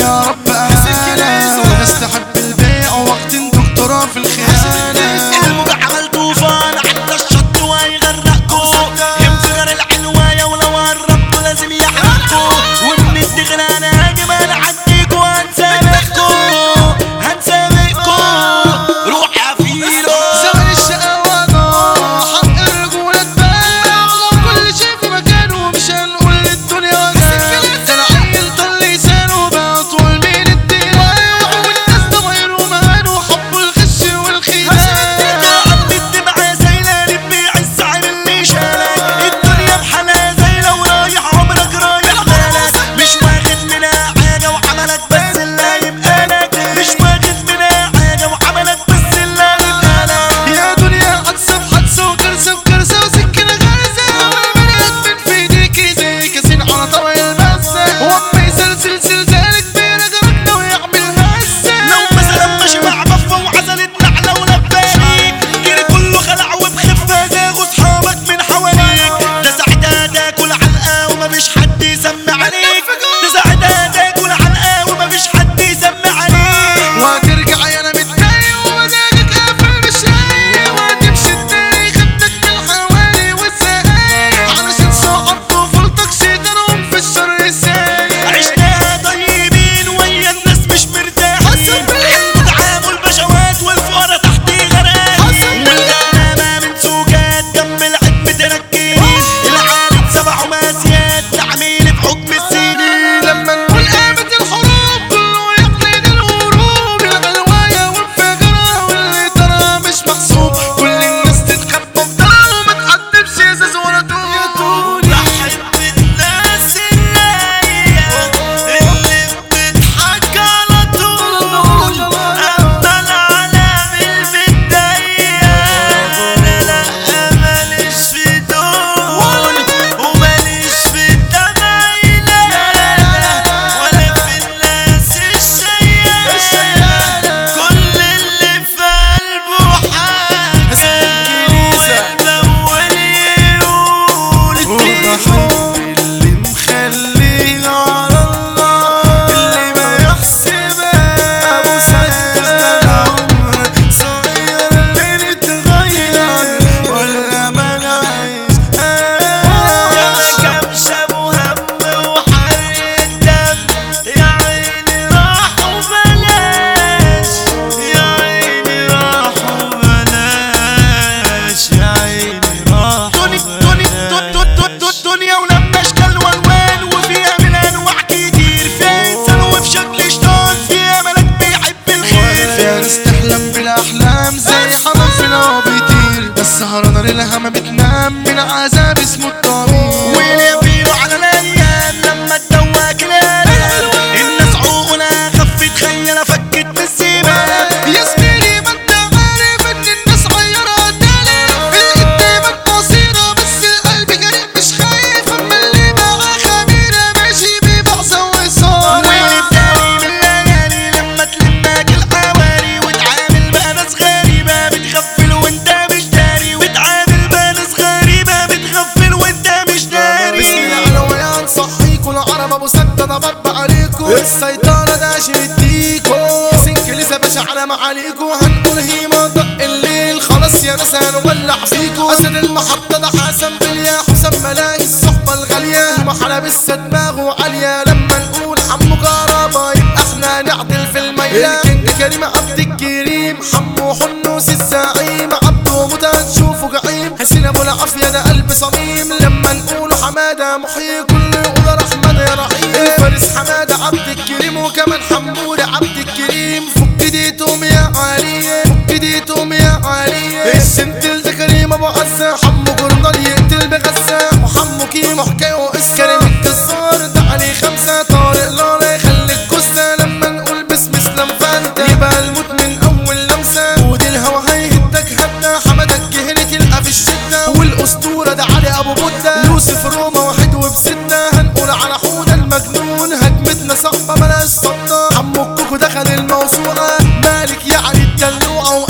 يا رب انا وناس تحب البيع وقت دكتوراه في الخيانة الموج عمل طوفان عدى الشط وهيغرقكوا ينفجر العلواية ولو قربتوا لازم يحرقكوا ومن الدغرة انا هاجم انا عديكوا هنسابقكوا هنسابقكوا روح يا فيلو زمن الشقاوة ضاع حق الرجولة اتباع كل شيء في مكانه مش هنقول للدنيا جاع ده العيل طل لسانه بقى طول من الدراع والناس ضمايره مهانه حبوا الغش والخداع عدي الدمعة زي لا نبيع السعر اللي شالك الدنيا بحالها زي لو رايح عمرك رايح بالك مش واخد منها حاجة وعملك بس اللي يبقى لك مش واخد منها حاجة وعملك بس اللي يبقى لك يا دنيا حدثة بحدثة وكرسة بكرسة وسكينة غرزة والبني آدمين في ايديكي زي كاسين على طبق البسة وأما يسلسل سلسال كبير جربنا ويعمل هسة لو مثلا ماشي مع بفة وعزلت نعلة ولبانيك جري كله خلع وبخفة زاغوا صحابك من حواليك ده ساعتها تاكل علقة ومفيش حد يسمع عليك ده ساعتها تاكل علقة ومفيش حد يسمع عليك وهترجع يا انا متضايق ومزاجك قافل مش رايق وهتمشي الداري خدك من الحوالي والسقايق علشان صحاب طفولتك شيطانهم في الشر السايق عشناها طيبين ويا الناس مش مرتاحين الحلم والبشوات والفقراء تحت غرقانين والغلابة من سوقات جنب العد متركين العالم سبع وماسيات تعميل بحكم السنين لما نقول قامت الحروب كله يقلد الهروب الغلواية والفجرة واللي ترى مش محسوب كل الناس تتخبى في دار وما تقدمش ازاز ولا توب بحب الناس الناية اللي بتضحك على طول أما العالم المتضايقة أنا لأ ماليش في دول وماليش في التمايلة ولا في الناس الشيالة كل اللي في قلبه حاجة والأول يقول وبحب اللي مخليه على الله اللي ما يحسبها ابو سعد ده العمر صغير اللي نتغير ولا ما نعيش يا كم شابوا هم وحرق الدم يا عيني راح وبلاش يا عيني راح وبلاش يا عيني راح وبلاش دنيا ولما اشكال والوان وفيها من انواع كتير فيها انسان وفي شكل شيطان فيها ملك بيحب الخير فارس تحلم بالاحلام زي حمام في الهوا بيطير بس سهرانه ليلها ما بتنام من عذاب اسمه الضمير ويلبيروا على الايام لما تدواك الالام الناس عقولها خفت خيالها فكت من السيبان يا زميلي ما انت عارف ان الناس غيرها تاني القدامك بصيرة بس القلب جريء مش خايف اما اللي معاه خميرة ماشي ببعزة وصار واللي التاني من الليالي لما تلمك الحواري وتعامل بقى ناس غريبة بتغفل وانت مش داري وتعامل بقى ناس غريبة بتغفل وانت مش بسم داري الله العلويان صحيكوا العرب ابو سد انا بطبق عليكوا السيطرة ده شديكوا سنكليزة باشا على معاليكوا هنقول هيما دق الليل خلاص يا ناس هنولع فيكوا اسد المحطة ده حسن بليا حسام ملاهي الصحبة الغالية محلى بس دماغه عالية لما نقول حمو كهربا يبقى احنا نعدل في الميلة الكينج كريم عبد الكريم حمو حنوس الزعيم عبده متى تشوفه جعيم حسين ابو العافية ده قلب صميم لما نقوله حمادة محيي كل يقول رحمن يا رحيم الفارس حمادة عبد الكريم وكمان حمود عبد الكريم فك ديتهم يا علي فك ديتهم يا علي السنتل ده كريم ابو عزة حمو جرنال يقتل بغزة وحمو كيمو حكاية وقصة كريم الجزار ده عليه خمسة طارق لالا يخلي الكوسة لما نقول باسم اسلام فانتا يبقى الموت من اول لمسة ودي الهوا هيهدك هدى حمادك جهني تلقى في الشدة والاسطورة ده علي ابو بودة يوسف روما واحد وبستة هنقول على حودة المجنون هجمتنا صعبة بلاش صدى حمو الكوكو دخل الموسوعة مالك يعني الدلوعة